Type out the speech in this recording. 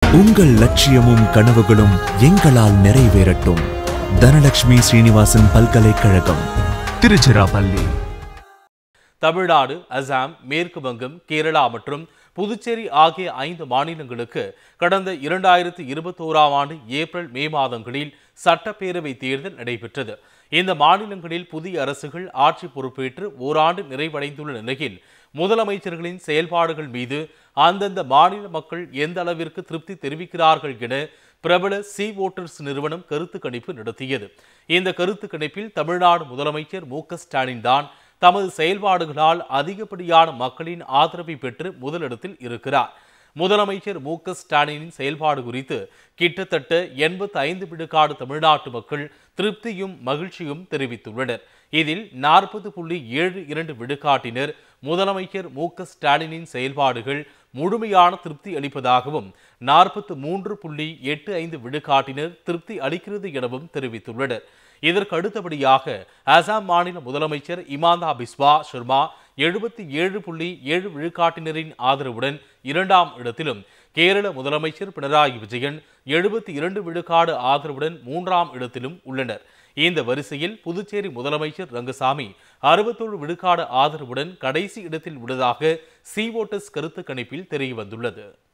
உங்கள் லட்சியமும் கனவுகளும் எங்களால் நிறைவேறட்டும் தனலட்சுமி ஸ்ரீனிவாசன் பல்கலைக்கழகம் திருச்சிராப்பள்ளி தமிழ்நாடு அசாம் மேற்கு வங்கம் கேரளா மற்றும் புதுச்சேரி ஆகிய ஐந்து மாநிலங்களுக்கு கடந்த இரண்டாயிரத்தி இருபத்தோராம் ஆண்டு ஏப்ரல் மே மாதங்களில் சட்டப்பேரவை தேர்தல் நடைபெற்றது இந்த மாநிலங்களில் புதிய அரசுகள் ஆட்சி பொறுப்பேற்று ஓராண்டு நிறைவடைந்துள்ள நிலையில் முதலமைச்சர்களின் செயல்பாடுகள் மீது அந்தந்த மாநில மக்கள் எந்த அளவிற்கு திருப்தி தெரிவிக்கிறார்கள் என பிரபல சி ஓட்டர்ஸ் நிறுவனம் கருத்து கணிப்பு நடத்தியது இந்த கருத்து கணிப்பில் தமிழ்நாடு முதலமைச்சர் மு க ஸ்டாலின் தான் தமது செயல்பாடுகளால் அதிகப்படியான மக்களின் ஆதரவை பெற்று முதலிடத்தில் இருக்கிறார் முதலமைச்சர் மு க ஸ்டாலினின் செயல்பாடு குறித்து கிட்டத்தட்ட எண்பத்தி ஐந்து விழுக்காடு தமிழ்நாட்டு மக்கள் திருப்தியும் மகிழ்ச்சியும் தெரிவித்துள்ளனர் இதில் நாற்பது புள்ளி ஏழு இரண்டு விழுக்காட்டினர் முதலமைச்சர் மு க ஸ்டாலினின் செயல்பாடுகள் முழுமையான திருப்தி அளிப்பதாகவும் நாற்பத்து மூன்று புள்ளி எட்டு ஐந்து விழுக்காட்டினர் திருப்தி அளிக்கிறது எனவும் தெரிவித்துள்ளனர் இதற்கு அடுத்தபடியாக அசாம் மாநில முதலமைச்சர் இமாந்தா பிஸ்வா சர்மா எழுபத்தி ஏழு புள்ளி ஏழு விழுக்காட்டினரின் ஆதரவுடன் இரண்டாம் இடத்திலும் கேரள முதலமைச்சர் பினராயி விஜயன் எழுபத்தி இரண்டு விழுக்காடு ஆதரவுடன் மூன்றாம் இடத்திலும் உள்ளனர் இந்த வரிசையில் புதுச்சேரி முதலமைச்சர் ரங்கசாமி அறுபத்தோரு விழுக்காடு ஆதரவுடன் கடைசி இடத்தில் உள்ளதாக சி ஓட்டர்ஸ் கருத்து கணிப்பில் தெரிய வந்துள்ளது